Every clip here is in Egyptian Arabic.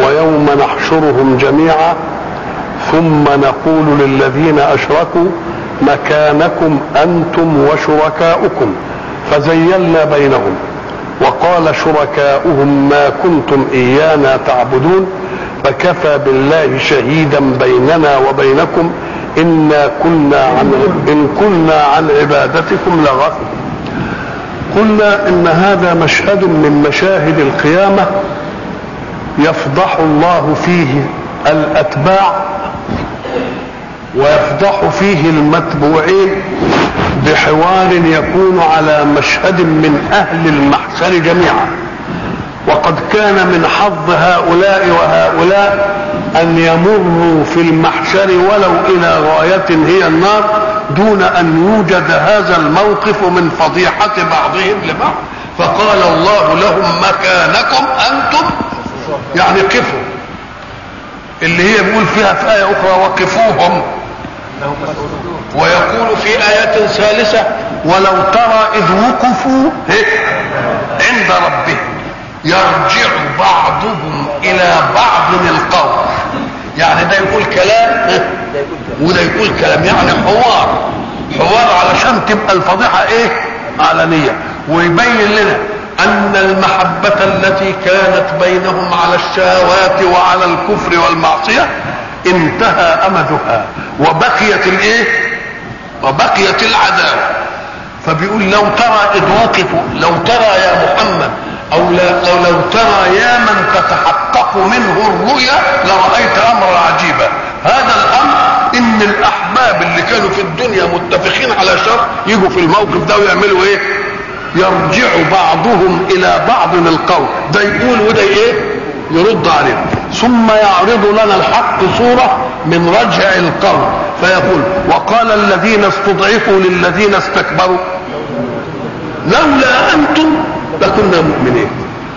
ويوم نحشرهم جميعا ثم نقول للذين اشركوا مكانكم انتم وشركاؤكم فزيلنا بينهم وقال شركاؤهم ما كنتم ايانا تعبدون فكفى بالله شهيدا بيننا وبينكم انا كنا عن ان كنا عن عبادتكم لغافلين قلنا ان هذا مشهد من مشاهد القيامه يفضح الله فيه الاتباع ويفضح فيه المتبوعين بحوار يكون على مشهد من اهل المحشر جميعا وقد كان من حظ هؤلاء وهؤلاء ان يمروا في المحشر ولو الى غايه هي النار دون ان يوجد هذا الموقف من فضيحه بعضهم لبعض فقال الله لهم مكانكم انتم يعني قفوا اللي هي بيقول فيها في ايه اخرى وقفوهم ويقول في آية ثالثة ولو ترى إذ وقفوا عند ربهم يرجع بعضهم إلى بعض القول يعني ده يقول كلام وده يقول كلام يعني حوار حوار علشان تبقى الفضيحة ايه علنية ويبين لنا أن المحبة التي كانت بينهم على الشهوات وعلى الكفر والمعصية انتهى أمدها وبقيت الايه وبقيت العداوة فبيقول لو ترى إذ وقفوا لو ترى يا محمد أو لا لو, لو ترى يا من تتحقق منه الرؤيا لرأيت أمرا عجيبا هذا الأمر إن الأحباب اللي كانوا في الدنيا متفقين على شر يجوا في الموقف ده ويعملوا إيه؟ يرجع بعضهم إلى بعض القول ده يقول وده إيه؟ يرد عليه ثم يعرض لنا الحق صورة من رجع القول فيقول وقال الذين استضعفوا للذين استكبروا لولا أنتم لكنا مؤمنين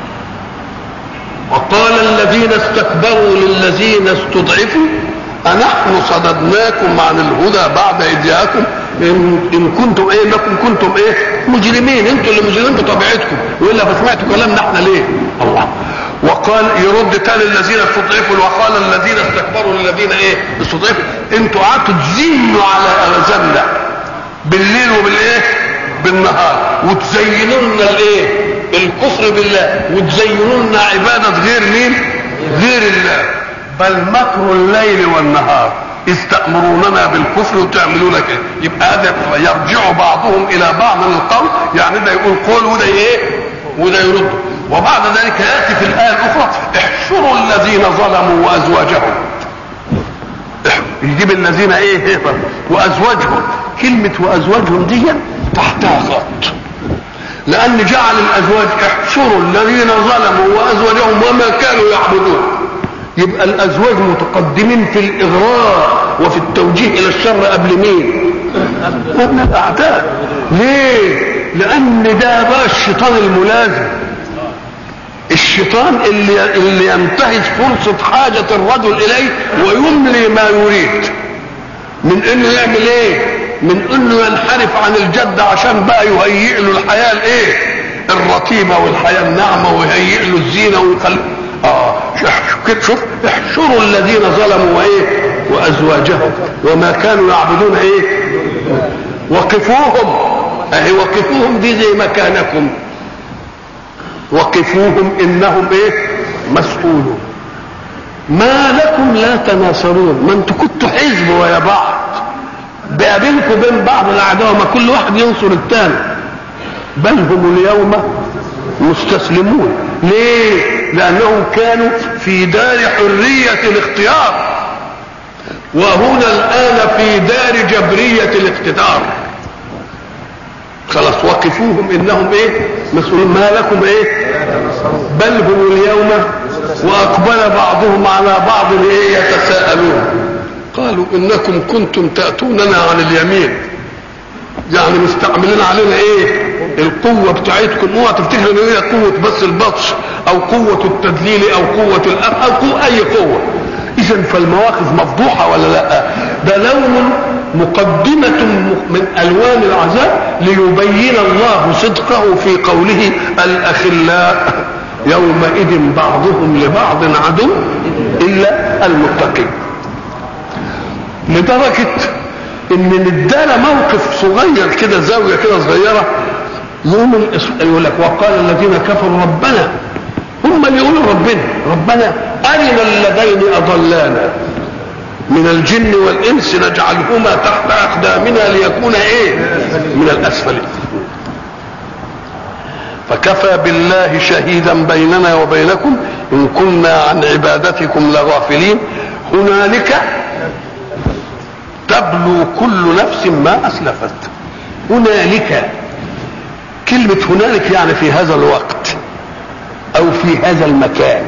وقال الذين استكبروا للذين استضعفوا أنحن صددناكم عن الهدى بعد إذ جاءكم إن, إن كنتم إيه لكم كنتم إيه مجرمين أنتم اللي مجرمين بطبيعتكم وإلا فسمعتوا كلامنا إحنا ليه الله وقال يرد تاني الذين استضعفوا وقال الذين استكبروا للذين ايه استضعفوا انتوا قعدتوا تزنوا على اذاننا بالليل وبالايه بالنهار وتزينوا لنا الايه الكفر بالله وتزينوا لنا عباده غير مين غير الله بل مكر الليل والنهار إذ تأمروننا بالكفر وتعملون كده يبقى هذا يرجع بعضهم إلى بعض القول يعني ده يقول قول وده إيه وده يرد وبعد ذلك ياتي في الايه الاخرى احشروا الذين ظلموا وازواجهم يجيب الذين ايه وازواجهم كلمه وازواجهم دي تحتها خط لان جعل الازواج احشروا الذين ظلموا وازواجهم وما كانوا يعبدون يبقى الازواج متقدمين في الاغراء وفي التوجيه الى الشر قبل مين قبل الاعداء ليه لان ده بقى الشيطان الملازم الشيطان اللي اللي ينتهز فرصة حاجة الرجل إليه ويملي ما يريد من إنه يعمل إيه؟ من إنه ينحرف عن الجد عشان بقى يهيئ له الحياة الإيه؟ الرتيبة والحياة الناعمة ويهيئ له الزينة ويخلي آه شوف احشروا الذين ظلموا وإيه؟ وأزواجهم وما كانوا يعبدون إيه؟ وقفوهم أهي وقفوهم دي زي مكانكم وقفوهم انهم ايه مسؤولون ما لكم لا تناصرون ما انتوا كنتوا حزب ويا بعض بقى بينكم وبين بعض العداوه ما كل واحد ينصر الثاني بل هم اليوم مستسلمون ليه لانهم كانوا في دار حريه الاختيار وهنا الان في دار جبريه الاقتدار خلاص وقفوهم انهم ايه مسؤولين ما لكم ايه بل هم اليوم واقبل بعضهم على بعض ايه يتساءلون قالوا انكم كنتم تاتوننا عن اليمين يعني مستعملين علينا ايه القوه بتاعتكم اوعى تفتكروا ان هي قوه بس البطش او قوه التدليل او قوه الأب او قوة اي قوه اذا فالمواقف مفضوحه ولا لا ده لون مقدمة من ألوان العذاب ليبين الله صدقه في قوله الأخلاء يومئذ بعضهم لبعض عدو الا المتقين لدرجه ان ندانا موقف صغير كده زاويه كده صغيره يوم يقول لك وقال الذين كفروا ربنا هم اللي يقولوا ربنا ربنا ارنا اللذين اضلانا من الجن والانس نجعلهما تحت اقدامنا ليكون ايه من الاسفل فكفى بالله شهيدا بيننا وبينكم ان كنا عن عبادتكم لغافلين هنالك تبلو كل نفس ما اسلفت هنالك كلمة هنالك يعني في هذا الوقت او في هذا المكان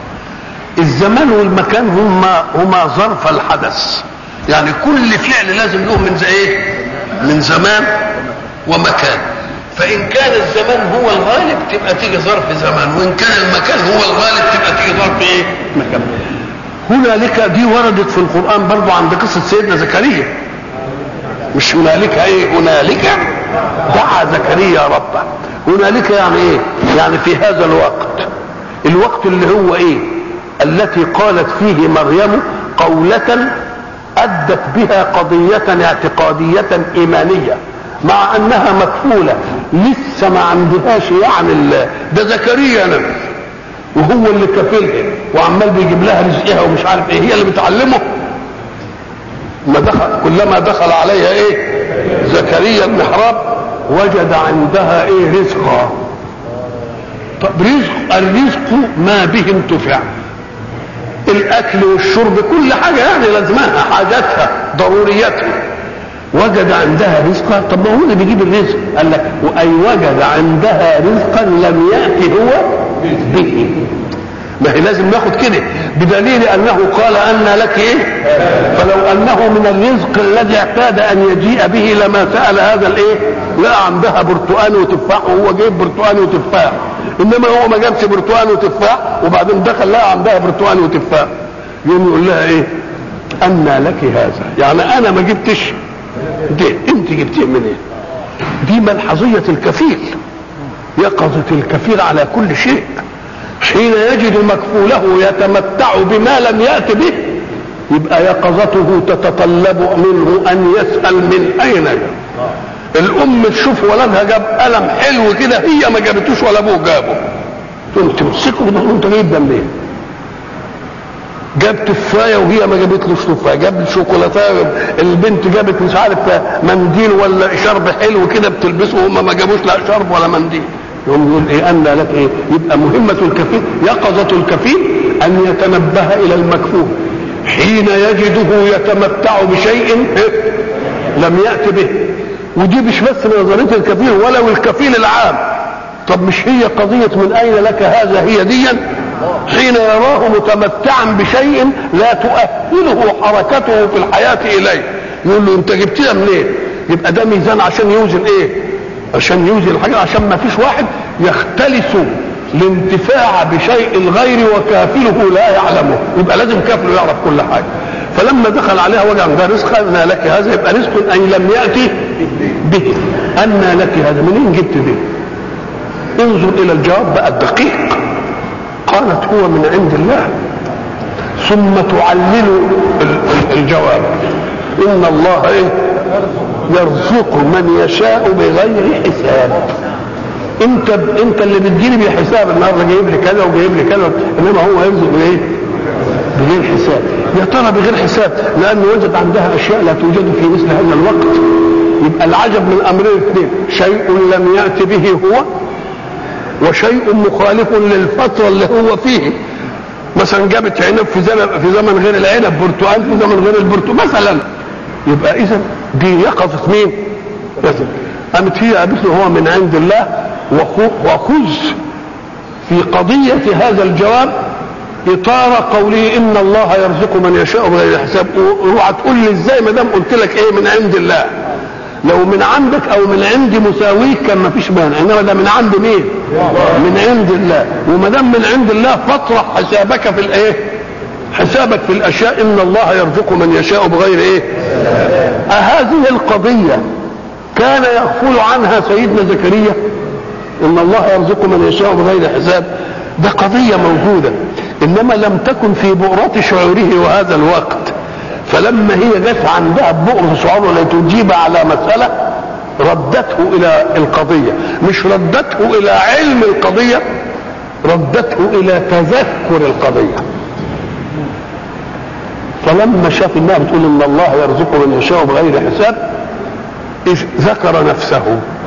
الزمان والمكان هما هما ظرف الحدث يعني كل فعل لازم له من زي ايه من زمان ومكان فان كان الزمان هو الغالب تبقى تيجي ظرف زمان وان كان المكان هو الغالب تبقى تيجي ظرف ايه مكان هنالك دي وردت في القران برضو عند قصه سيدنا زكريا مش هنالك ايه هنالك دعا زكريا ربه هنالك يعني ايه يعني في هذا الوقت الوقت اللي هو ايه التي قالت فيه مريم قولة أدت بها قضية اعتقادية إيمانية مع أنها مكفولة لسه ما عندهاش يعني ده زكريا نفسه وهو اللي كفلها وعمال بيجيب لها رزقها ومش عارف ايه هي اللي بتعلمه ما دخل كلما دخل عليها ايه زكريا المحراب وجد عندها ايه رزقا طب رزق الرزق ما به انتفع الاكل والشرب كل حاجه يعني لازمها حاجاتها ضرورياتها وجد عندها رزقا طب ما هو اللي بيجيب الرزق قال لك واي وجد عندها رزقا لم ياتي هو به ما هي لازم ناخد كده بدليل انه قال ان لك ايه فلو انه من الرزق الذي اعتاد ان يجيء به لما سال هذا الايه لقى عندها برتقان وتفاح وهو جايب برتقان وتفاح انما هو ما جابش برتقان وتفاح وبعدين دخل لقى عندها برتقان وتفاح يقوم يقول لها ايه ان لك هذا يعني انا ما جبتش ده انت جبتيه من ايه دي ملحظيه الكفيل يقظه الكفيل على كل شيء حين يجد مكفوله يتمتع بما لم يأت به يبقى يقظته تتطلب منه أن يسأل من أين جاء الأم تشوف ولدها جاب قلم حلو كده هي ما جابتوش ولا أبوه جابه تقوم تمسكه تقول أنت جايب ده منين؟ جاب تفايه وهي ما جابتلوش تفايه جاب شوكولاته البنت جابت مش عارف منديل ولا شرب حلو كده بتلبسه وهم ما جابوش لا شرب ولا منديل يقوم يقول ايه ان لك ايه يبقى مهمه الكفيل يقظه الكفيل ان يتنبه الى المكفول حين يجده يتمتع بشيء إيه؟ لم يات به ودي مش بس نظريه الكفيل ولو الكفيل العام طب مش هي قضيه من اين لك هذا هي ديا حين يراه متمتعا بشيء لا تؤهله حركته في الحياه اليه يقول له انت جبتها منين يبقى ده ميزان عشان يوزن ايه عشان يوزن الحاجة عشان ما فيش واحد يختلس الانتفاع بشيء الغير وكافله لا يعلمه يبقى لازم كافله يعرف كل حاجة فلما دخل عليها وجع ده رزق أن لك هذا يبقى رزق أي لم يأتي به أن لك هذا منين جبت ده انظر إلى الجواب بقى الدقيق قالت هو من عند الله ثم تعلل الجواب إن الله إيه يرزق من يشاء بغير حساب انت انت اللي بتجيلي بحساب النهارده جايب لي كذا وجايب لي كذا انما هو يرزق بايه؟ بغير حساب يا ترى بغير حساب لانه وجد عندها اشياء لا توجد في مثل هذا الوقت يبقى العجب من امرين اثنين شيء لم يات به هو وشيء مخالف للفتره اللي هو فيه مثلا جابت عنب في زمن في زمن غير العنب برتقال في زمن غير البرتقال مثلا يبقى اذا دي يقظة مين؟ مثلا قامت هي قالت له هو من عند الله وخذ في قضية هذا الجواب إطار قوله إن الله يرزق من يشاء بغير حساب اوعى تقول لي إزاي ما دام قلت لك إيه من عند الله لو من عندك أو من عند مساويك كان ما فيش مانع إنما ده من عند مين؟ من عند الله وما دام من عند الله فاطرح حسابك في الإيه؟ حسابك في الاشياء ان الله يرزق من يشاء بغير ايه أهذه القضية كان يغفل عنها سيدنا زكريا ان الله يرزق من يشاء بغير حساب ده قضية موجودة إنما لم تكن في بؤرة شعوره وهذا الوقت فلما هي جت عندها بؤرة شعوره لتجيب على مسألة ردته إلى القضية مش ردته إلى علم القضية ردته إلى تذكر القضية فلما شاف انها بتقول ان الله يرزق من يشاء بغير حساب إذ ذكر نفسه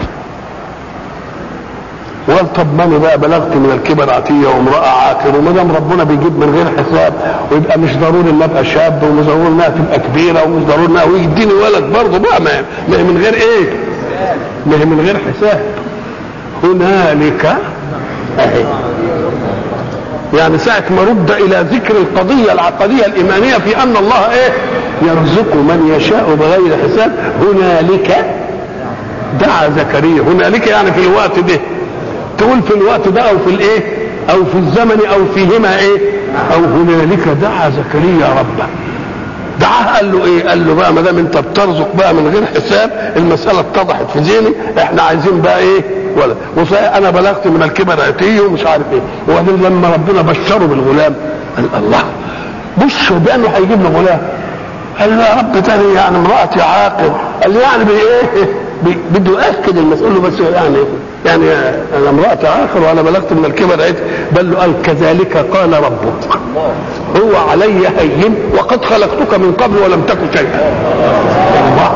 وقال طب ما انا بقى بلغت من الكبر عتيه وامراه عاقر وما دام ربنا بيجيب من غير حساب ويبقى مش ضروري ان ابقى شاب ومش ضروري انها تبقى كبيره ومش ضروري انها ويديني ولد برضه بقى ما ما هي من غير ايه؟ ما هي من غير حساب هنالك اهي يعني ساعة ما رد إلى ذكر القضية العقدية الإيمانية في أن الله إيه يرزق من يشاء بغير حساب هنالك دعا زكريا هنالك يعني في الوقت ده تقول في الوقت ده أو في الإيه أو في الزمن أو فيهما إيه أو هنالك دعا زكريا ربه دعاه قال له ايه قال له بقى ما دام انت بترزق بقى من غير حساب المساله اتضحت في ذهني احنا عايزين بقى ايه ولد وصحيح انا بلغت من الكبر عتيه ومش عارف ايه وبعدين لما ربنا بشره بالغلام قال الله بشر بانه هيجيب له غلام قال له يا رب تاني يعني امرأتي عاقل قال له يعني بايه بده ياكد المسؤول بس يعني يعني انا امرأتي عاقل وانا بلغت من الكبر عتيه بل له قال كذلك قال ربك هو علي هين وقد خلقتك من قبل ولم تك شيئا الله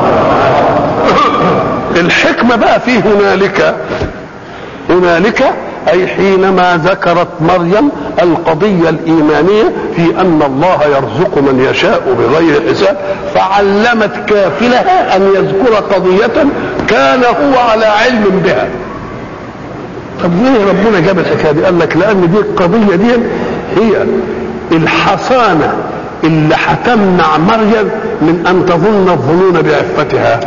الحكمة بقى في هنالك هنالك أي حينما ذكرت مريم القضية الإيمانية في أن الله يرزق من يشاء بغير حساب فعلمت كافلها أن يذكر قضية كان هو على علم بها طب ليه ربنا جاب الحكايه دي؟ قال لك لان دي القضيه دي هي الحصانه اللي هتمنع مريم من ان تظن الظنون بعفتها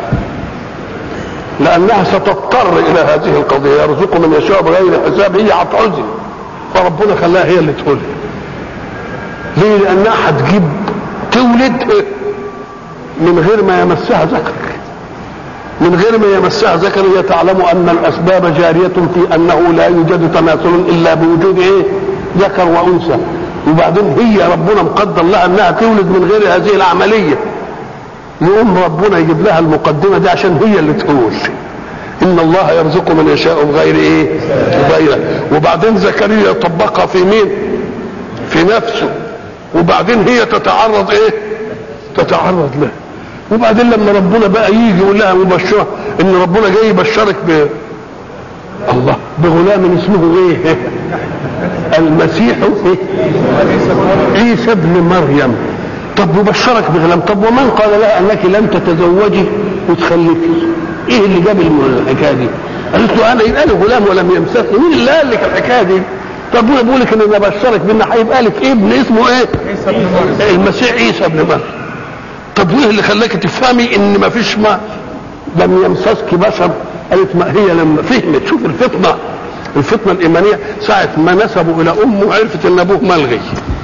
لانها ستضطر الى هذه القضيه يرزق من يشاء بغير حساب هي هتعزل فربنا خلاها هي اللي تقول ليه لانها هتجيب تولد من غير ما يمسها ذكر من غير ما يمسها ذكر هي تعلم ان الاسباب جاريه في انه لا يوجد تماثل الا بوجود ايه ذكر وانثى وبعدين هي ربنا مقدر لها انها تولد من غير هذه العمليه يقوم ربنا يجيب لها المقدمه دي عشان هي اللي تقول ان الله يرزق من يشاء بغير ايه بغير وبعدين زكريا يطبقها في مين في نفسه وبعدين هي تتعرض ايه تتعرض له وبعدين لما ربنا بقى يجي يقول لها مبشره ان ربنا جاي يبشرك ب الله بغلام اسمه ايه المسيح إيه؟ عيسى ابن مريم طب يبشرك بغلام طب ومن قال لها انك لم تتزوجي وتخلفي ايه اللي جاب الحكايه دي قالت له انا يبقى لي غلام ولم يمسسني مين اللي قال لك الحكايه دي طب وانا بقول لك ان انا بشرك بان هيبقى لك ابن اسمه ايه المسيح عيسى ابن مريم طب وايه اللي خلاك تفهمي ان ما فيش ما لم يمسسك بشر قالت ما هي لما فهمت شوف الفطنه الفطنه الايمانيه ساعه ما نسبوا الى امه عرفت ان ابوه ملغي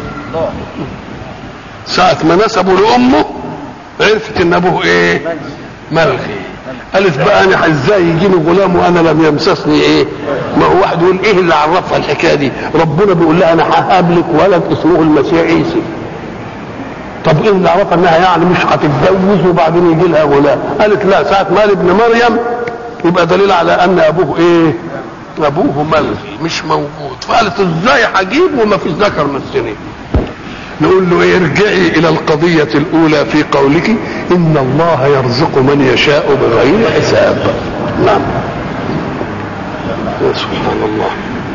ساعه ما نسبوا لامه عرفت ان ابوه ايه ملغي قالت بقى انا ازاي يجيني غلام وانا لم يمسسني ايه ما هو واحد يقول ايه اللي عرفها الحكايه دي ربنا بيقول لها انا ههب لك ولد اسمه المسيح عيسى طب ايه اللي عرفها انها يعني مش هتتجوز وبعدين يجي لها غلام قالت لا ساعه ما ابن مريم يبقى دليل على ان ابوه ايه ابوه ملغي مش موجود فقالت ازاي هجيب وما فيش ذكر من السنين نقول له ايه ارجعي الى القضية الاولى في قولك ان الله يرزق من يشاء بغير حساب نعم يا سبحان الله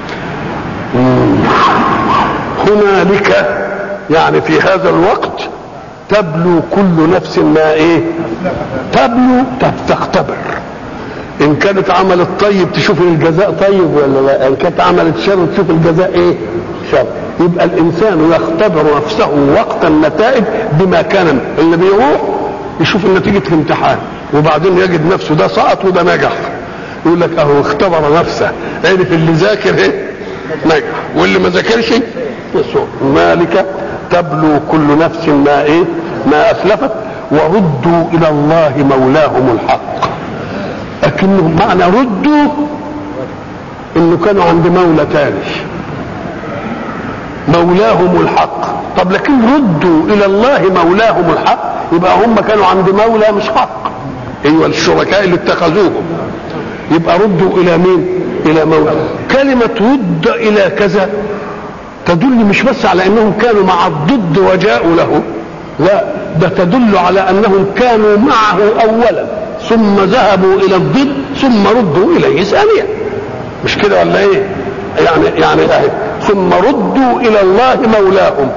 هنالك يعني في هذا الوقت تبلو كل نفس ما ايه تبلو تختبر ان كانت عملت طيب تشوف الجزاء طيب ولا لا ان كانت عملت شر تشوف الجزاء ايه شر يبقى الانسان يختبر نفسه وقت النتائج بما كان اللي بيروح يشوف نتيجه الامتحان وبعدين يجد نفسه ده سقط وده نجح يقول لك اهو اختبر نفسه عرف اللي ذاكر ايه نجح واللي ما ذاكرش يسوع مالك تبلو كل نفس ما ايه ما اسلفت وردوا الى الله مولاهم الحق لكنه معنى ردوا انه كانوا عند مولى تاني مولاهم الحق طب لكن ردوا الى الله مولاهم الحق يبقى هم كانوا عند مولى مش حق ايوه الشركاء اللي اتخذوهم يبقى ردوا الى مين الى مولى كلمه رد الى كذا تدل مش بس على انهم كانوا مع الضد وجاءوا له لا ده تدل على انهم كانوا معه اولا ثم ذهبوا الى الضد ثم ردوا اليه ثانيا مش كده ولا ايه يعني يعني اهي ثم ردوا الى الله مولاهم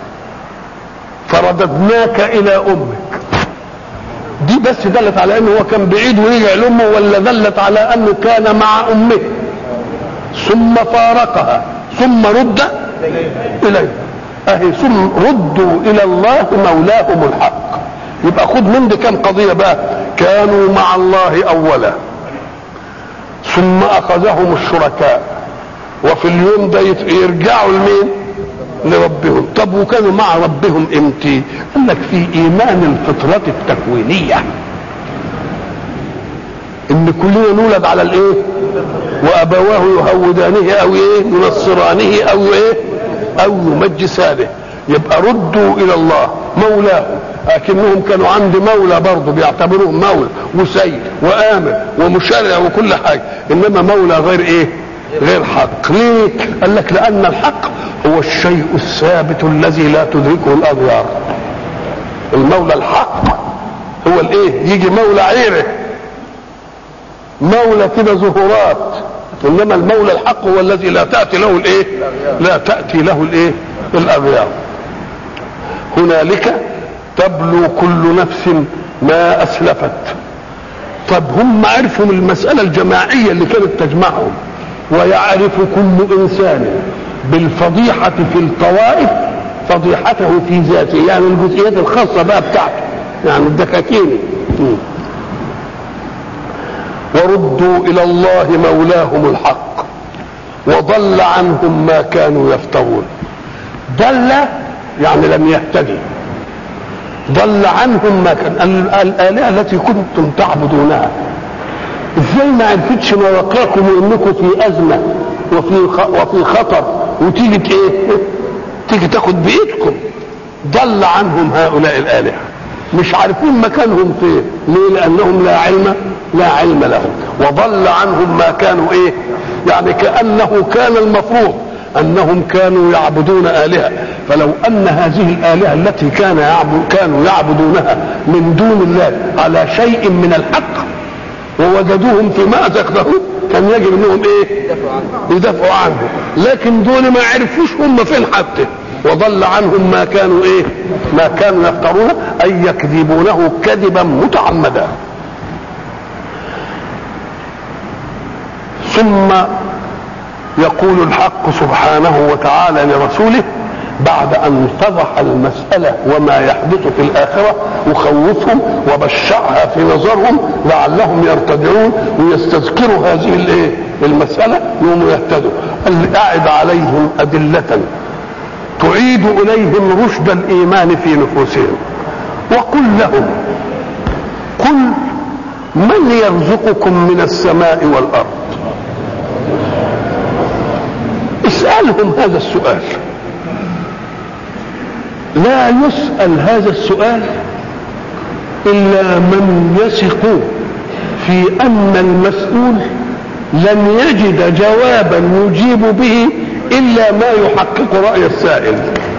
فرددناك الى امك دي بس دلت على انه هو كان بعيد ورجع لامه ولا دلت على انه كان مع امه ثم فارقها ثم رد اليه اهي ثم ردوا الى الله مولاهم الحق يبقى خد من دي كم قضيه بقى كانوا مع الله اولا ثم اخذهم الشركاء وفي اليوم ده يرجعوا لمين لربهم طب وكانوا مع ربهم امتى قال لك في ايمان الفطرة التكوينية ان كلنا نولد على الايه وابواه يهودانه او ايه ينصرانه او ايه او يمجسانه يبقى ردوا الى الله مولاه لكنهم كانوا عند مولى برضه بيعتبروه مولى وسيد وامر ومشرع وكل حاجه انما مولى غير ايه غير حق ليه قال لك لان الحق هو الشيء الثابت الذي لا تدركه الاغيار المولى الحق هو الايه يجي مولى عيره مولى كده ظهورات انما المولى الحق هو الذي لا تاتي له الايه لا تاتي له الايه الاغيار هنالك تبلو كل نفس ما اسلفت طب هم عرفوا المساله الجماعيه اللي كانت تجمعهم ويعرف كل انسان بالفضيحه في الطوائف فضيحته في ذاته يعني الجزئيات الخاصه بقى بتاعته يعني الدكاكين وردوا الى الله مولاهم الحق وضل عنهم ما كانوا يفترون ضل يعني لم يهتدي ضل عنهم ما كان الالهه التي كنتم تعبدونها ازاي ما عرفتش مواقعكم وانكم في ازمه وفي وفي خطر وتيجي ايه تيجي تاخد بايدكم ضل عنهم هؤلاء الالهه مش عارفين مكانهم فين ليه لانهم لا علم لا علم لهم وضل عنهم ما كانوا ايه يعني كانه كان المفروض انهم كانوا يعبدون الهه فلو ان هذه الالهه التي كان يعبد كانوا يعبدونها من دون الله على شيء من الحق ووجدوهم في مأزق له كان يجب انهم ايه يدافعوا عنه لكن دول ما عرفوش هم فين حتى وضل عنهم ما كانوا ايه ما كانوا يفترون اي يكذبونه كذبا متعمدا ثم يقول الحق سبحانه وتعالى لرسوله بعد ان فضح المسألة وما يحدث في الآخرة وخوفهم وبشعها في نظرهم لعلهم يرتدعون ويستذكروا هذه الايه المسألة يوم يهتدوا قال أعد عليهم أدلة تعيد إليهم رشد الإيمان في نفوسهم وقل لهم قل من يرزقكم من السماء والأرض اسألهم هذا السؤال لا يسأل هذا السؤال إلا من يثق في أن المسؤول لن يجد جوابا يجيب به إلا ما يحقق رأي السائل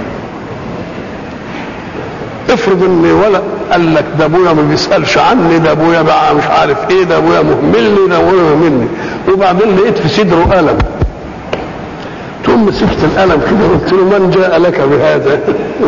افرض ان ولا قال لك ده ابويا ما بيسالش عني ده ابويا بقى مش عارف ايه ده ابويا مهملني ده ابويا مهملني وبعدين لقيت في صدره قلم تقوم مسكت القلم كده قلت له من جاء لك بهذا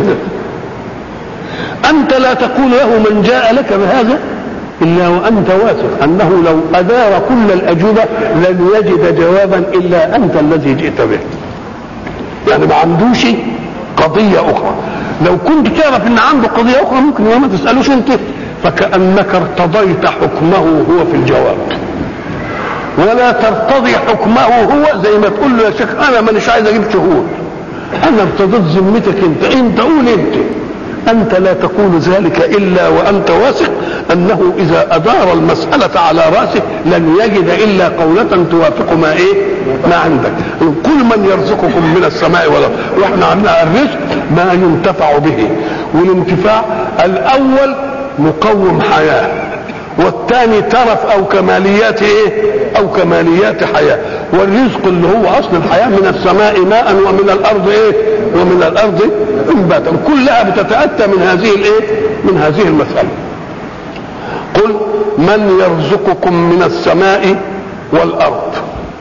انت لا تقول له من جاء لك بهذا الا وانت واثق انه لو ادار كل الاجوبه لن يجد جوابا الا انت الذي جئت به يعني ما عندوش قضيه اخرى لو كنت تعرف ان عنده قضيه اخرى ممكن ما تسالوش انت فكانك ارتضيت حكمه هو في الجواب ولا ترتضي حكمه هو زي ما تقول له يا شيخ انا مانيش عايز اجيب شهود انا ارتضيت ذمتك انت انت قول انت انت لا تقول ذلك الا وانت واثق انه اذا ادار المساله على راسه لن يجد الا قوله توافق ما ايه ما عندك كل من يرزقكم من السماء والارض واحنا عندنا الرزق ما ينتفع به والانتفاع الاول مقوم حياه والثاني ترف او كماليات ايه او كماليات حياه والرزق اللي هو اصل الحياه من السماء ماء ومن الارض ايه ومن الارض انباتا كلها بتتاتى من هذه الايه من هذه المساله قل من يرزقكم من السماء والارض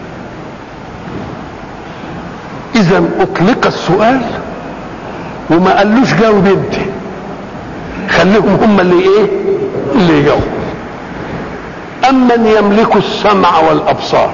اذا اطلق السؤال وما قالوش جاوب انت خليهم هم اللي ايه اللي يجاوبوا أمن يملك السمع والأبصار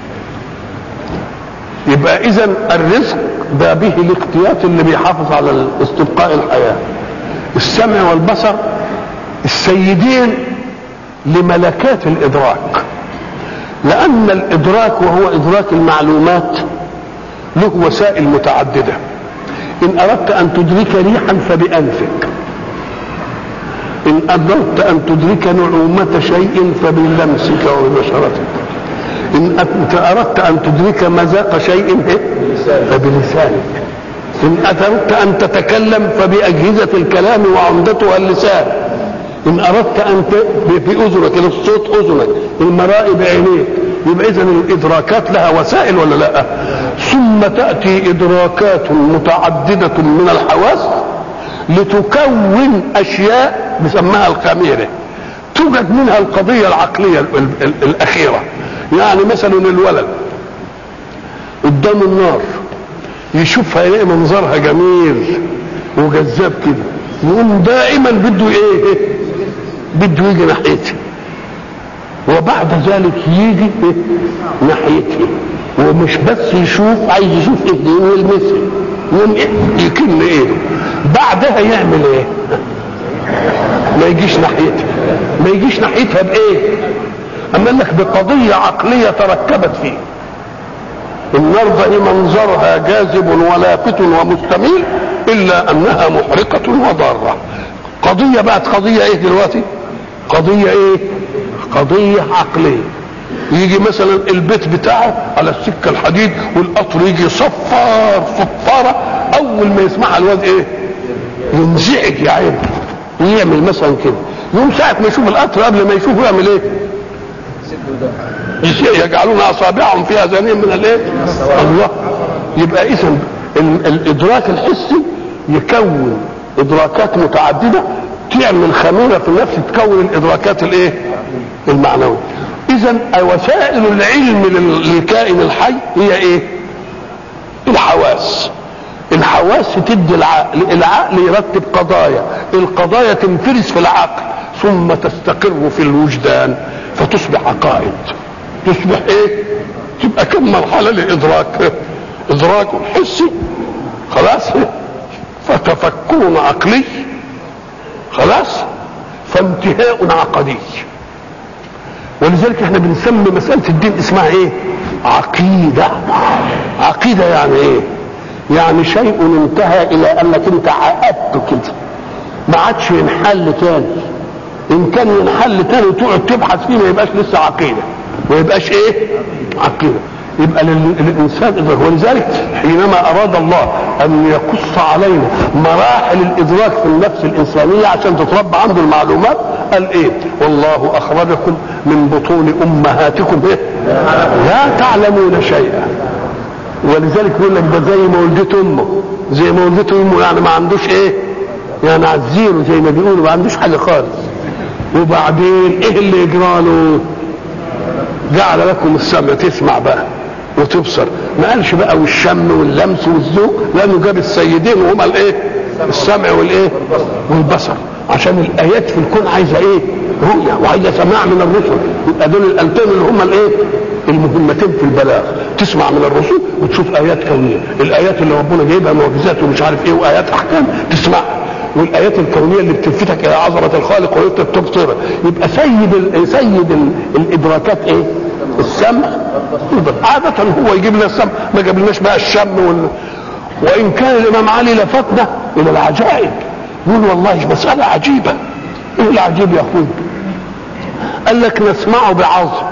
يبقى إذا الرزق ده به الاقتيات اللي بيحافظ على استبقاء الحياة السمع والبصر السيدين لملكات الإدراك لأن الإدراك وهو إدراك المعلومات له وسائل متعددة إن أردت أن تدرك ريحا فبأنفك إن أردت أن تدرك نعومة شيء فبلمسك وببشرتك إن أنت أردت أن تدرك مذاق شيء فبلسانك إن أردت أن تتكلم فبأجهزة الكلام وعمدتها اللسان إن أردت أن ت... في أذنك الصوت أذنك المرائي بعينيك يبقى إذا الإدراكات لها وسائل ولا لا؟ ثم تأتي إدراكات متعددة من الحواس لتكون اشياء بسمها الخميره توجد منها القضيه العقليه ال ال الاخيره يعني مثلا الولد قدام النار يشوفها يلاقي منظرها جميل وجذاب كده يقوم دائما بده ايه بده يجي ناحيتها وبعد ذلك يجي إيه؟ ناحيتها ومش بس يشوف عايز يشوف ايديه ويلمسها يقوم يكن ايده بعدها يعمل ايه ما يجيش ناحيتها ما يجيش ناحيتها بايه اما لك بقضية عقلية تركبت فيه النار دي منظرها جاذب ولافت ومستميل الا انها محرقة وضارة قضية بقت قضية ايه دلوقتي قضية ايه قضية عقلية يجي مثلا البيت بتاعه على السكة الحديد والقطر يجي صفار صفارة اول ما يسمعها الواد ايه ينزعج يا عيب ويعمل مثلا كده يوم ساعة ما يشوف القطر قبل ما يشوفه يعمل ايه يجعلون اصابعهم في اذانهم من الايه الله يبقى اذا الادراك الحسي يكون ادراكات متعدده تعمل خميره في النفس تكون الادراكات الايه المعنويه اذا وسائل العلم للكائن الحي هي ايه الحواس الحواس تدي العقل العقل يرتب قضايا القضايا تنفرز في العقل ثم تستقر في الوجدان فتصبح عقائد تصبح ايه تبقى كم مرحله لادراك ادراك حسي خلاص فتفكر عقلي خلاص فانتهاء عقدي ولذلك احنا بنسمي مسألة الدين اسمها ايه عقيدة عقيدة يعني ايه يعني شيء انتهى الى انك انت عقدته كده ما عادش ينحل تاني ان كان ينحل تاني وتقعد تبحث فيه ما يبقاش لسه عقيدة ما يبقاش ايه عقيدة يبقى للانسان ادراك ولذلك حينما اراد الله ان يقص علينا مراحل الادراك في النفس الانسانيه عشان تتربى عنده المعلومات قال ايه والله اخرجكم من بطون امهاتكم ايه لا تعلمون شيئا ولذلك يقول لك ده زي ما ولدته امه زي ما ولدته امه يعني ما عندوش ايه يعني عزيره زي ما بيقولوا ما عندوش حاجه خالص وبعدين ايه اللي يجرى له جعل لكم السمع تسمع بقى وتبصر ما قالش بقى والشم واللمس والذوق لانه جاب السيدين وهما الايه السمع والايه والبصر عشان الايات في الكون عايزه ايه رؤيه وعايزه سماع من الرسل يبقى دول الالتين اللي هم الايه المهمتين في البلاغ تسمع من الرسل وتشوف ايات كونيه الايات اللي ربنا جايبها معجزات ومش عارف ايه وايات احكام تسمعها والايات الكونيه اللي بتلفتك الى عظمه الخالق وانت تبصر يبقى سيد ال سيد ال الادراكات ايه؟ السمع عادة هو يجيب لنا السمع ما جابلناش بقى الشم وال... وان كان الامام علي لفتنا الى العجائب يقول والله مسألة عجيبة ايه العجيب يا اخوي قال لك نسمعه بعظم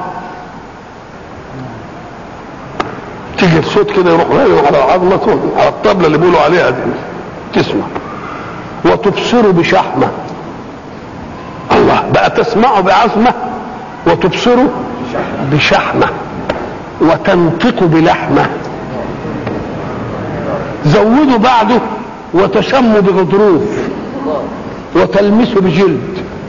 تيجي الصوت كده يروح رايح على العظمة على الطبلة اللي بيقولوا عليها دي تسمع وتبصر بشحمة الله بقى تسمعه بعظمة وتبصره بشحمة وتنطق بلحمة زودوا بعده وتشم بغضروف وتلمس بجلد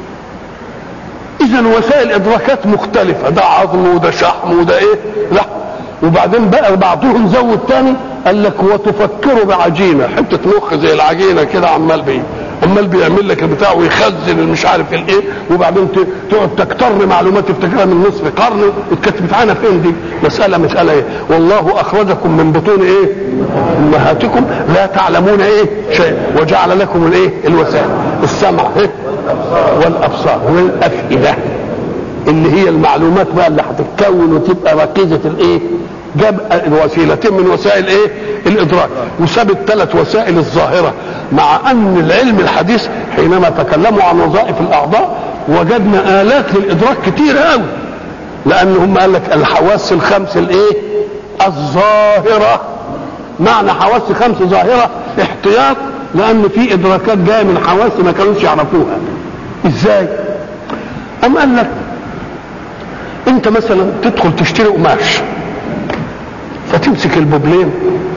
اذا وسائل ادراكات مختلفه ده عظم وده شحم وده ايه لا وبعدين بقى بعضهم زود تاني قال لك وتفكر بعجينه حته مخ زي العجينه كده عمال بيه عمال بيعمل لك البتاع ويخزن مش عارف الايه وبعدين تقعد تكتر معلومات تفتكرها من نصف قرن اتكتبت عنها فين دي مساله مساله ايه والله اخرجكم من بطون ايه امهاتكم لا تعلمون ايه شيء وجعل لكم الايه الوسائل السمع إيه؟ والابصار والافئده اللي هي المعلومات بقى اللي هتتكون وتبقى ركيزه الايه جاب وسيلتين من وسائل ايه الادراك وساب الثلاث وسائل الظاهره مع ان العلم الحديث حينما تكلموا عن وظائف الاعضاء وجدنا الات للادراك كتير قوي لان هم قال لك الحواس الخمس الايه الظاهره معنى حواس خمس ظاهره احتياط لان في ادراكات جايه من حواس ما كانوش يعرفوها ازاي ام قال لك انت مثلا تدخل تشتري قماش فتمسك البوبلين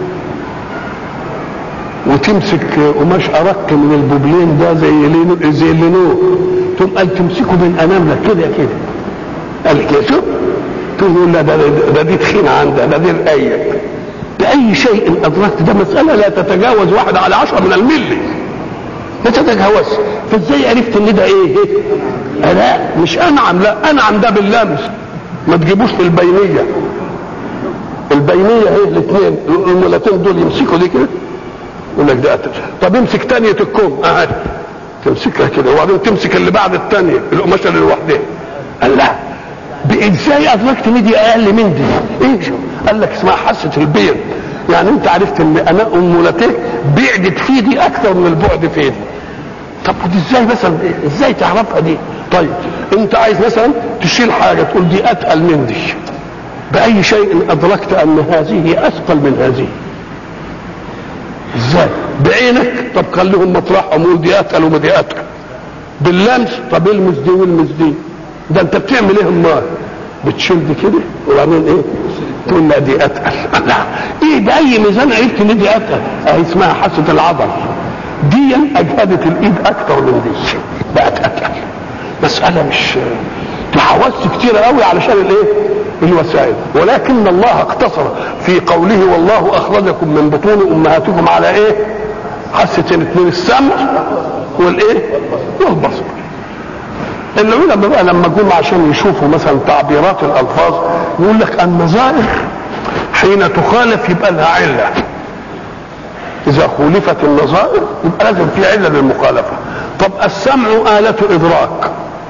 وتمسك قماش ارق من البوبلين ده زي لينو زي اللينو تقوم قال تمسكه بين اناملك كده كده قال كده شوف تقول لا ده, ده دي تخينه عندها ده دي رقيق بأي شيء أدركت ده مسألة لا تتجاوز واحد على عشرة من الملي ما تتجاوز فازاي عرفت ان ده ايه, إيه؟ لا مش انعم لا انعم ده باللمس ما تجيبوش في البينيه البينيه ايه الاثنين المولتين دول يمسكوا دي كده يقول لك ده طب امسك ثانيه الكم اهي تمسكها كده وبعدين تمسك اللي بعد الثانيه القماشه اللي لوحدها قال لا ازاي ادركت ان دي اقل من دي ايه قال لك اسمها حاسه البين يعني انت عرفت ان انا امولتين بعدت في دي اكثر من البعد في دي طب ودي ازاي مثلا ازاي تعرفها دي طيب انت عايز مثلا تشيل حاجه تقول دي اتقل من دي باي شيء ادركت ان هذه اثقل من هذه ازاي بعينك طب خليهم مطرحهم قول دي اتقل وما دي اتقل باللمس طب المس دي والمس دي ده انت بتعمل ايه امال بتشيل دي كده وبعدين ايه تقول لا دي اتقل لا ايه باي ميزان عرفت ان دي اتقل اه اسمها حاسه العضل دي اجهدت الايد اكتر من دي بقت اتقل مساله مش حواس كتيره قوي علشان الايه الوسائل ولكن الله اقتصر في قوله والله اخرجكم من بطون امهاتكم على ايه حاستين اثنين السمع والايه والبصر العلماء بقى لما جم عشان يشوفوا مثلا تعبيرات الالفاظ يقول لك النظائر حين تخالف يبقى لها عله اذا خولفت النظائر يبقى لازم في عله للمخالفه طب السمع آلة إدراك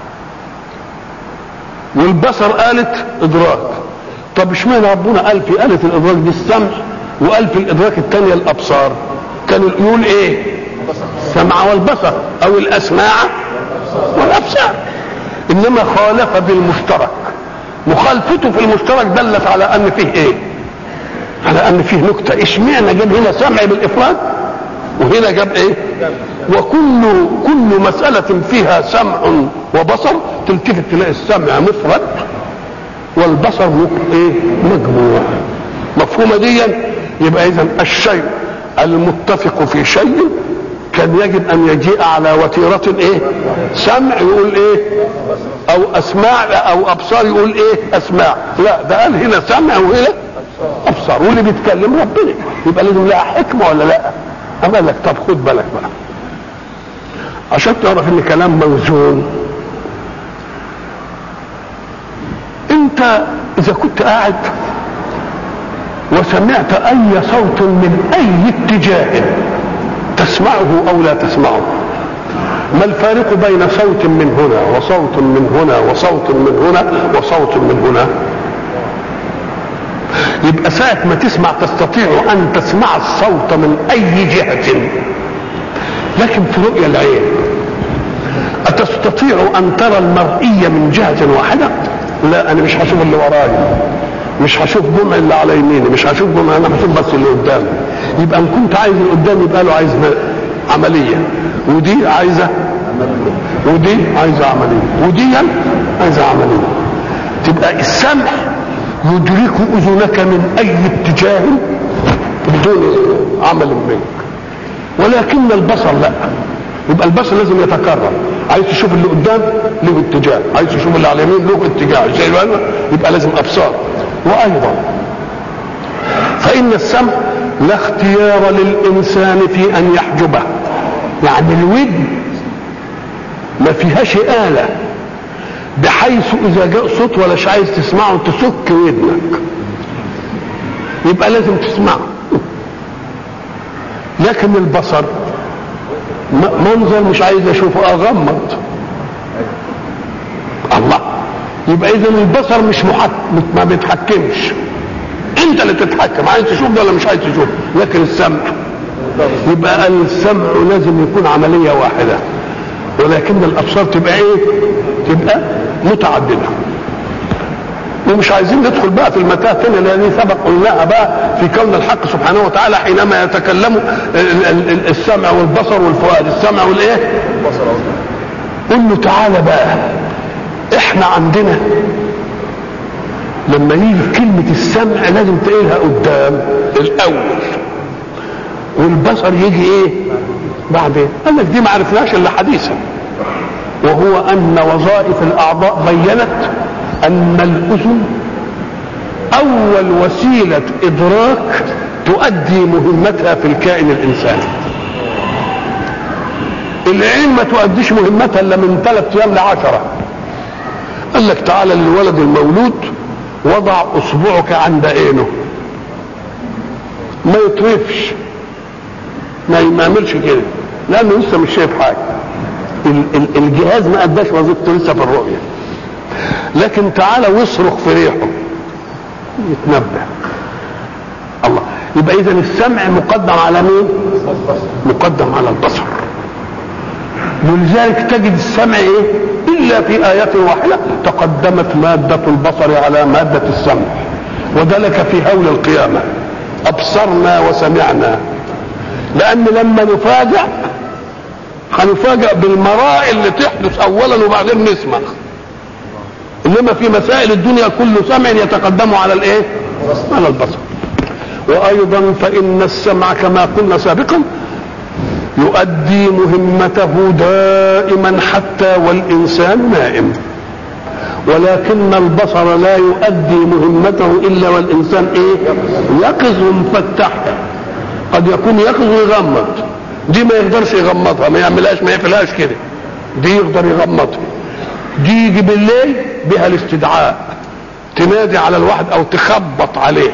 والبصر آلة إدراك طب اشمعنى ربنا قال في آلة الإدراك دي السمع وقال في الإدراك الثانية الأبصار كانوا يقول إيه السمع والبصر أو الأسماع والأبصار إنما خالف بالمشترك مخالفته في المشترك دلت على أن فيه إيه على أن فيه نكتة اشمعنى جاب هنا سمع بالإفراد وهنا جاب ايه وكل كل مسألة فيها سمع وبصر تلتفت تلاقي السمع مفرد والبصر ايه مجموع مفهومة دي يبقى اذا الشيء المتفق في شيء كان يجب ان يجيء على وتيرة ايه سمع يقول ايه او اسماع او ابصار يقول ايه اسماع لا ده قال هنا سمع وهنا ابصار واللي بيتكلم ربنا يبقى لازم لها حكمة ولا لا أما لك طب خد بالك بقى عشان تعرف ان كلام موزون انت اذا كنت قاعد وسمعت اي صوت من اي اتجاه تسمعه او لا تسمعه ما الفارق بين صوت من هنا وصوت من هنا وصوت من هنا وصوت من هنا يبقى ساعة ما تسمع تستطيع أن تسمع الصوت من أي جهة لكن في رؤيا العين أتستطيع أن ترى المرئية من جهة واحدة؟ لا أنا مش هشوف اللي ورايا مش هشوف جمع اللي على يميني مش هشوف جمع أنا هشوف بس اللي قدامي يبقى إن كنت عايز اللي قدامي يبقى له عايز عملية ودي عايزة ودي عايزة عملية ودي عايزة عملية تبقى السمع يدرك أذنك من أي اتجاه بدون عمل منك ولكن البصر لا يبقى البصر لازم يتكرر عايز تشوف اللي قدام له اتجاه عايز تشوف اللي على اليمين له اتجاه زي يبقى لازم ابصار وايضا فان السمع لا اختيار للانسان في ان يحجبه يعني الودن ما فيهاش آلة بحيث إذا جاء صوت ولا عايز تسمعه تسك ودنك يبقى لازم تسمعه لكن البصر منظر مش عايز اشوفه اغمض الله يبقى اذا البصر مش محك... ما بيتحكمش انت اللي تتحكم عايز تشوف ده ولا مش عايز تشوف لكن السمع يبقى السمع لازم يكون عمليه واحده ولكن الابصار تبقى ايه تبقى متعدده ومش عايزين ندخل بقى في المتاهه الثانيه لان سبق قلناها بقى في كون الحق سبحانه وتعالى حينما يتكلم السمع والبصر والفؤاد السمع والايه؟ قل له تعالى بقى احنا عندنا لما يجي كلمة السمع لازم تقولها قدام الأول والبصر يجي إيه؟ بعدين قال لك دي ما عرفناش إلا حديثا وهو أن وظائف الأعضاء بينت أن الأذن أول وسيلة إدراك تؤدي مهمتها في الكائن الإنساني العين ما تؤديش مهمتها إلا من ثلاث أيام لعشرة قال لك تعالى للولد المولود وضع أصبعك عند عينه ما يطرفش ما يعملش كده لأنه لسه مش شايف حاجة الجهاز ما أداش وظيفته لسه في الرؤية لكن تعالى واصرخ في ريحه يتنبه الله يبقى اذا السمع مقدم على مين مقدم على البصر ولذلك تجد السمع ايه الا في ايات واحده تقدمت ماده البصر على ماده السمع وذلك في هول القيامه ابصرنا وسمعنا لان لما نفاجأ هنفاجأ بالمرائي اللي تحدث اولا وبعدين نسمع انما في مسائل الدنيا كل سمع يتقدم على الايه على البصر وايضا فان السمع كما قلنا سابقا يؤدي مهمته دائما حتى والانسان نائم ولكن البصر لا يؤدي مهمته الا والانسان ايه يقظ مفتح قد يكون يقظ ويغمض دي ما يقدرش يغمضها ما يعملهاش ما يقفلهاش كده دي يقدر يغمضها دي يجي بالليل بها الاستدعاء تنادي على الواحد او تخبط عليه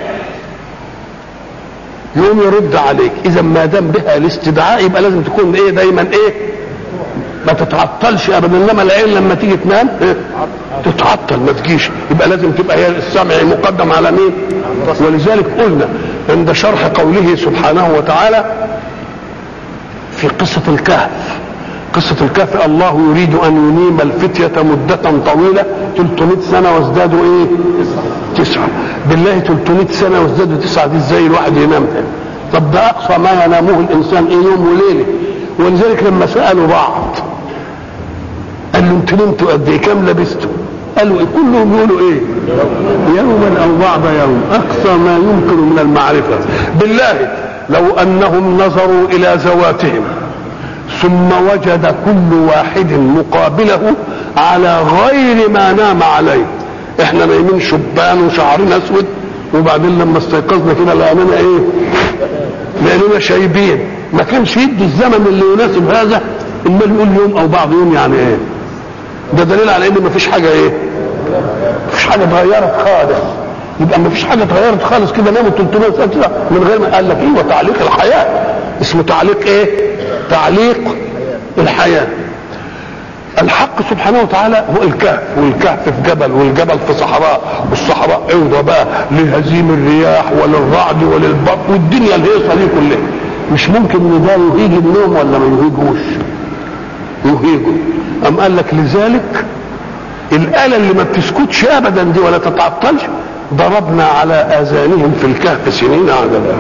يقوم يرد عليك اذا ما دام بها الاستدعاء يبقى لازم تكون ايه دايما ايه ما تتعطلش ابدا انما العين لما تيجي تنام إيه؟ تتعطل ما تجيش يبقى لازم تبقى هي السمع مقدم على مين ولذلك قلنا عند شرح قوله سبحانه وتعالى في قصة الكهف قصة الكهف الله يريد أن ينيم الفتية مدة طويلة 300 سنة وازدادوا إيه؟ تسعة بالله 300 سنة وازدادوا تسعة دي إزاي الواحد ينام طب ده أقصى ما ينامه الإنسان إيه يوم وليلة ولذلك لما سألوا بعض قال له أنتوا نمتوا قد إيه؟ كام لبستوا؟ قالوا إيه؟ كلهم يقولوا إيه؟ يوما أو بعض يوم أقصى ما يمكن من المعرفة بالله لو أنهم نظروا إلى ذواتهم ثم وجد كل واحد مقابله على غير ما نام عليه احنا نايمين شبان وشعرنا اسود وبعدين لما استيقظنا كده لقينا ايه لقينا شايبين ما كانش يدي الزمن اللي يناسب هذا اما نقول يوم او بعض يوم يعني ايه ده دليل على ان ما فيش حاجه ايه ما فيش حاجه اتغيرت خالص يبقى ما فيش حاجه اتغيرت خالص كده ناموا 300 سنه من غير ما قال لك ايوه تعليق الحياه اسمه تعليق ايه تعليق الحياة الحق سبحانه وتعالى هو الكهف والكهف في جبل والجبل في صحراء والصحراء عوضة بقى لهزيم الرياح وللرعد وللبرق والدنيا الهيصة دي كلها مش ممكن ان ده يهيج النوم ولا ما يهيجوش يهيجه أم قال لك لذلك الآلة اللي ما بتسكتش أبدا دي ولا تتعطلش ضربنا على آذانهم في الكهف سنين عددا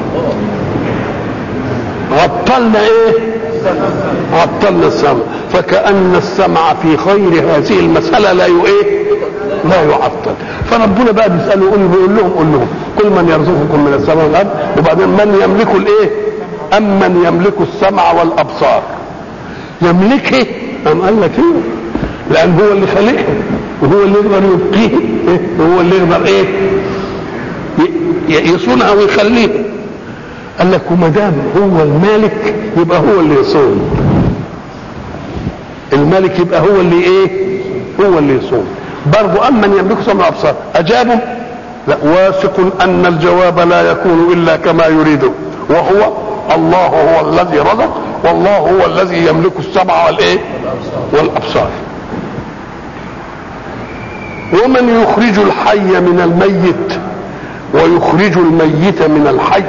عطلنا ايه عطلنا السمع فكأن السمع في خير هذه المسألة لا ايه لا يعطل فربنا بقى بيسأله يقول بيقول لهم قول لهم كل من يرزقكم من السماء والأرض وبعدين من يملك الايه أم من يملك السمع والأبصار يملكه أم قال لك ايه لأن هو اللي خلقه وهو اللي يقدر يبقيه إيه؟ وهو اللي يقدر ايه يصونها ويخليها قال لك وما دام هو المالك يبقى هو اللي يصون الملك يبقى هو اللي ايه هو اللي يصون برضو امن يملك سمع ابصار اجابوا لا واثق ان الجواب لا يكون الا كما يريده وهو الله هو الذي رزق والله هو الذي يملك السمع والايه والابصار ومن يخرج الحي من الميت ويخرج الميت من الحي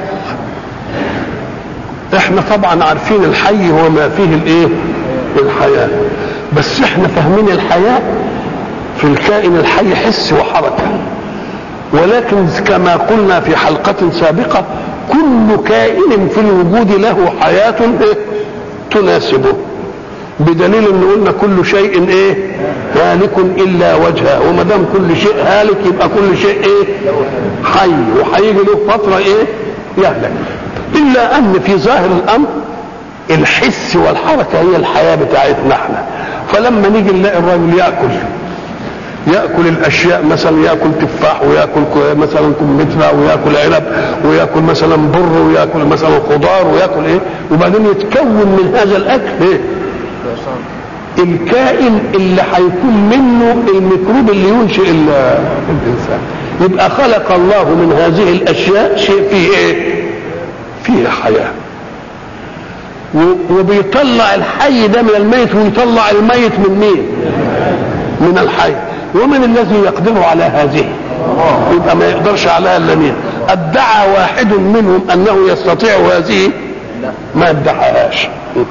احنا طبعا عارفين الحي هو ما فيه الايه الحياة بس احنا فاهمين الحياة في الكائن الحي حس وحركة ولكن كما قلنا في حلقة سابقة كل كائن في الوجود له حياة إيه؟ تناسبه بدليل ان قلنا كل شيء ايه هالك الا وجهه وما دام كل شيء هالك يبقى كل شيء ايه حي وهيجي له فتره ايه يهلك الا ان في ظاهر الامر الحس والحركه هي الحياه بتاعتنا احنا فلما نيجي نلاقي الراجل ياكل ياكل الاشياء مثلا ياكل تفاح وياكل مثلا كمثرى وياكل عنب وياكل مثلا بر وياكل مثلا خضار وياكل ايه وبعدين يتكون من هذا الاكل ايه الكائن اللي هيكون منه الميكروب اللي ينشئ الانسان يبقى خلق الله من هذه الاشياء شيء فيه ايه فيه حياه وبيطلع الحي ده من الميت ويطلع الميت من مين من الحي ومن الذي يقدر على هذه يبقى ما يقدرش عليها الا مين ادعى واحد منهم انه يستطيع هذه ما ادعاهاش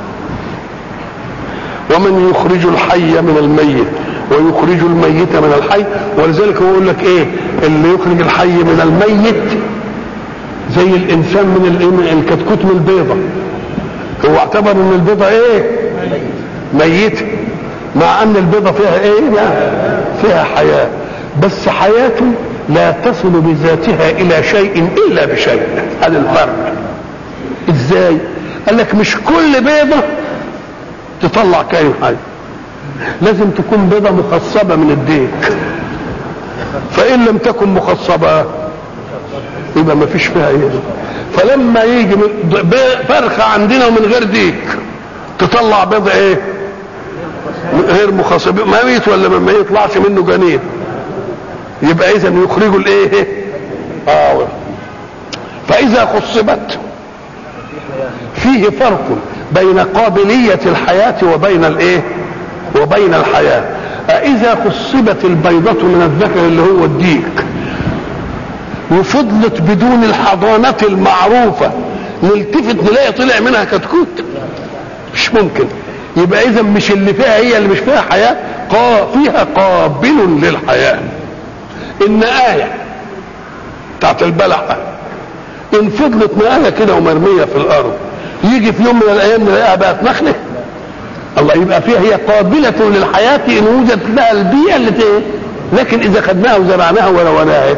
ومن يخرج الحي من الميت ويخرج الميت من الحي ولذلك هو يقول لك ايه اللي يخرج الحي من الميت زي الانسان من الكتكوت من البيضه هو اعتبر ان البيضه ايه ميته مع ان البيضه فيها ايه لا فيها حياه بس حياته لا تصل بذاتها الى شيء الا بشيء هذا الفرق ازاي قال لك مش كل بيضه تطلع كائن حي لازم تكون بيضة مخصبة من الديك فإن لم تكن مخصبة يبقى ما فيش فيها ايه فلما يجي فرخة عندنا ومن غير ديك تطلع بيض ايه غير مخصب ميت ولا ما يطلعش منه جنين يبقى اذا يخرجوا الايه اه فاذا خصبت فيه فرق بين قابلية الحياة وبين الايه وبين الحياة اذا خصبت البيضة من الذكر اللي هو الديك وفضلت بدون الحضانة المعروفة نلتفت نلاقي طلع منها كتكوت مش ممكن يبقى اذا مش اللي فيها هي اللي مش فيها حياة قا فيها قابل للحياة ان آية بتاعت البلحة ان فضلت نقاية كده ومرمية في الارض يجي في يوم من الايام نلاقيها بقت نخله الله يبقى فيها هي قابلة للحياة إن وجدت لها البيئة اللي ايه لكن إذا خدناها وزرعناها ولوناها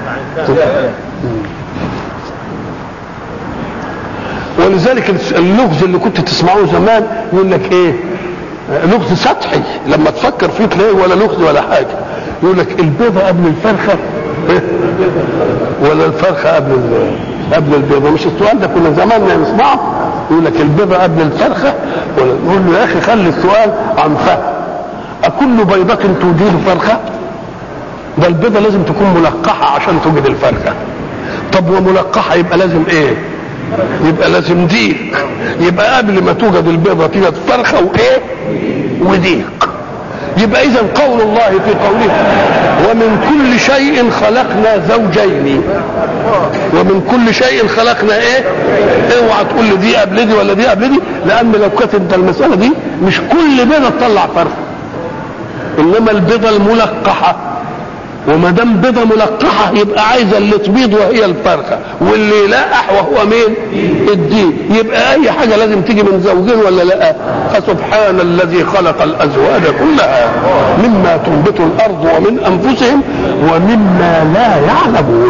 ولذلك اللغز اللي كنت تسمعوه زمان يقول لك ايه لغز سطحي لما تفكر فيه تلاقيه ولا لغز ولا حاجه يقول لك البيضه قبل الفرخه ولا الفرخه قبل قبل البيضه مش السؤال ده كنا زمان نسمعه يقول لك البيضه قبل الفرخه ولا نقول له يا اخي خلي السؤال عن فهم أكل بيضة توجد فرخة؟ ده البيضة لازم تكون ملقحة عشان توجد الفرخة. طب وملقحة يبقى لازم ايه؟ يبقى لازم ديك. يبقى قبل ما توجد البيضة توجد فرخة وايه؟ وديك. يبقى اذا قول الله في قوله ومن كل شيء خلقنا زوجين ومن كل شيء خلقنا ايه اوعى تقول لي دي قبل دي ولا دي قبل دي لان لو كانت انت المساله دي مش كل بيضه تطلع فرخ انما البيضه الملقحه وما دام بيضه ملقحه يبقى عايزه اللي تبيض وهي الفرخه واللي يلقح وهو مين؟ الدين يبقى اي حاجه لازم تيجي من زوجين ولا لا؟ فسبحان الذي خلق الازواج كلها مما تنبت الارض ومن انفسهم ومما لا يعلمون.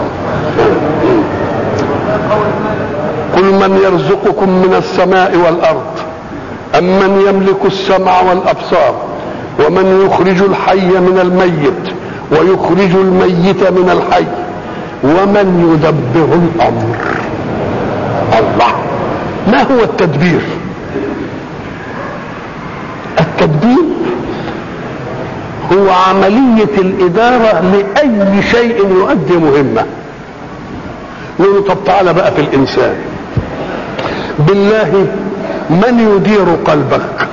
قل من يرزقكم من السماء والارض ام من يملك السمع والابصار ومن يخرج الحي من الميت ويخرج الميت من الحي ومن يدبر الامر الله ما هو التدبير التدبير هو عملية الإدارة لأي شيء يؤدي مهمة نقول له طب تعالى بقى في الإنسان بالله من يدير قلبك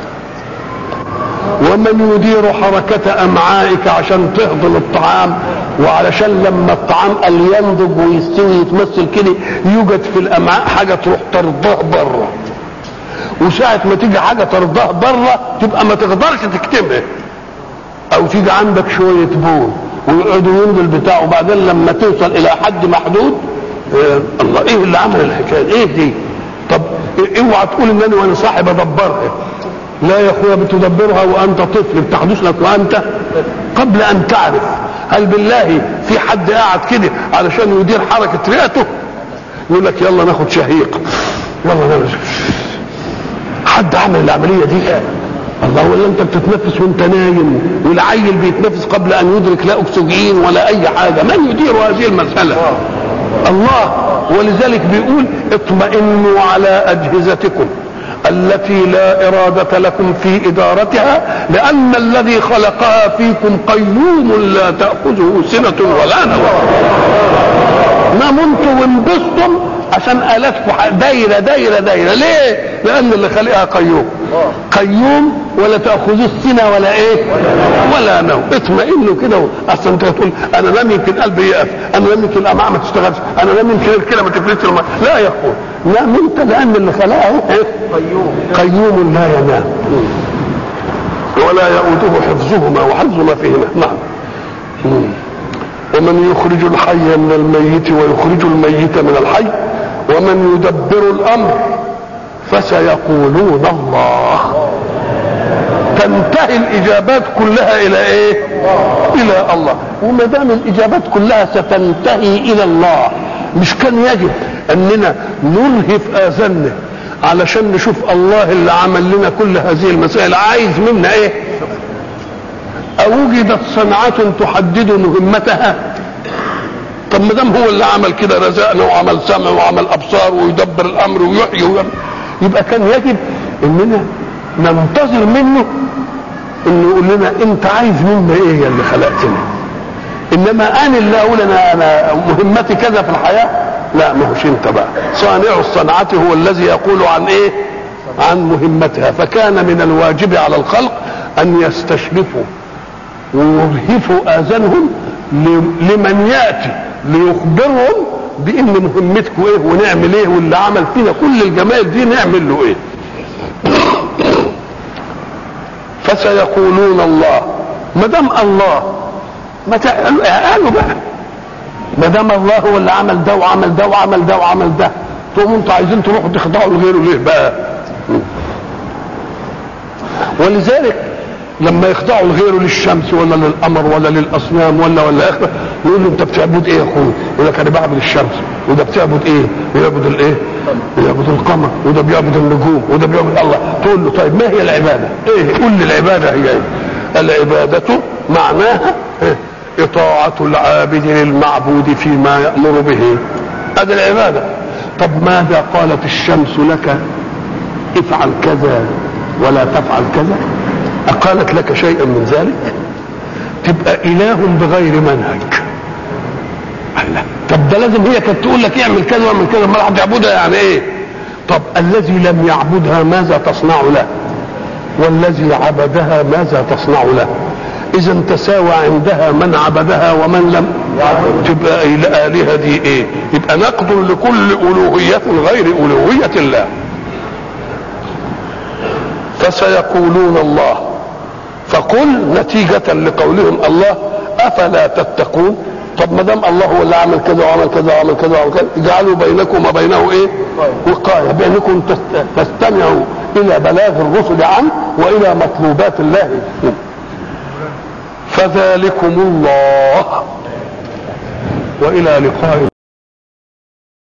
ومن يدير حركة أمعائك عشان تهضم الطعام وعلشان لما الطعام قال ينضج ويستوي يتمثل كده يوجد في الأمعاء حاجة تروح ترضاه بره وساعة ما تيجي حاجة ترضاه بره تبقى ما تقدرش تكتمها أو تيجي عندك شوية بول ويقعدوا ينزل بتاعه وبعدين لما توصل إلى حد محدود آه الله إيه اللي عمل الحكاية إيه دي طب اوعى تقول ان انا وانا صاحب ادبرها لا يا اخويا بتدبرها وانت طفل بتحدث لك وانت قبل ان تعرف هل بالله في حد قاعد كده علشان يدير حركه رئته يقول لك يلا ناخد شهيق يلا ناخد حد عمل العمليه دي الله ولا انت بتتنفس وانت نايم والعيل بيتنفس قبل ان يدرك لا اكسجين ولا اي حاجه من يدير هذه المساله الله ولذلك بيقول اطمئنوا على اجهزتكم التي لا إرادة لكم في إدارتها لأن الذي خلقها فيكم قيوم لا تأخذه سنة ولا نوم نمتم وانبسطم عشان آلاتكم دايرة دايرة دايرة ليه؟ لأن اللي خلقها قيوم قيوم ولا تأخذه السنة ولا إيه؟ ولا نوم اطمئنوا كده أصلا أنت تقول أنا لم يمكن قلبي يقف أنا لم يمكن الأمعاء ما تشتغلش أنا لم يمكن الكلى ما تفلتش الماء لا يا أخوي نام أنت لأن اللي خلقها إيه؟ قيوم قيوم لا ينام ولا يؤوده حفظهما وحفظ ما فيهما نعم ومن يخرج الحي من الميت ويخرج الميت من الحي ومن يدبر الامر فسيقولون الله تنتهي الاجابات كلها الى ايه الى الله وما دام الاجابات كلها ستنتهي الى الله مش كان يجب اننا نلهف اذاننا علشان نشوف الله اللي عمل لنا كل هذه المسائل عايز منا ايه أوجدت صنعة تحدد مهمتها طب ما دام هو اللي عمل كده رزقنا وعمل سمع وعمل ابصار ويدبر الامر ويحيي ويعمل يبقى كان يجب اننا ننتظر منه انه يقول لنا انت عايز منا ايه يا اللي خلقتني انما انا اللي اقول انا انا مهمتي كذا في الحياه لا ما هوش انت بقى صانع الصنعه هو الذي يقول عن ايه عن مهمتها فكان من الواجب على الخلق ان يستشرفوا ويرهفوا اذانهم لمن ياتي ليخبرهم بان مهمتكم ايه ونعمل ايه واللي عمل فينا كل الجمال دي نعمل له ايه فسيقولون الله ما دام الله ما قالوا بقى ما دام الله هو اللي عمل ده وعمل ده وعمل ده وعمل ده تقوموا انتوا عايزين تروحوا تخضعوا لغيره ليه بقى ولذلك لما يخضعوا لغيره للشمس ولا للقمر ولا للاصنام ولا ولا اخره يقول له انت بتعبد ايه يا اخويا؟ يقول لك انا بعبد الشمس وده بتعبد ايه؟ بيعبد الايه؟ بيعبد القمر وده بيعبد النجوم وده بيعبد الله تقول له طيب ما هي العباده؟ ايه؟ قول لي العباده هي ايه؟ العباده معناها إيه؟ إطاعة العابد للمعبود فيما يأمر به هذه العبادة طب ماذا قالت الشمس لك افعل كذا ولا تفعل كذا أقالت لك شيئا من ذلك تبقى إله بغير منهج الله طب ده لازم هي كانت تقول لك اعمل كذا واعمل كذا ما تعبدها يعني ايه طب الذي لم يعبدها ماذا تصنع له والذي عبدها ماذا تصنع له اذا تساوى عندها من عبدها ومن لم تبقى الالهه دي ايه يبقى نقد لكل الوهيه غير الوهيه الله فسيقولون الله فقل نتيجة لقولهم الله أفلا تتقون طب ما دام الله هو اللي عمل كذا وعمل كذا وعمل كذا وعمل كذا اجعلوا بينكم وبينه ايه؟ وقاية بينكم تستمعوا إلى بلاغ الرسل عنه وإلى مطلوبات الله فذلكم الله وإلى لقاء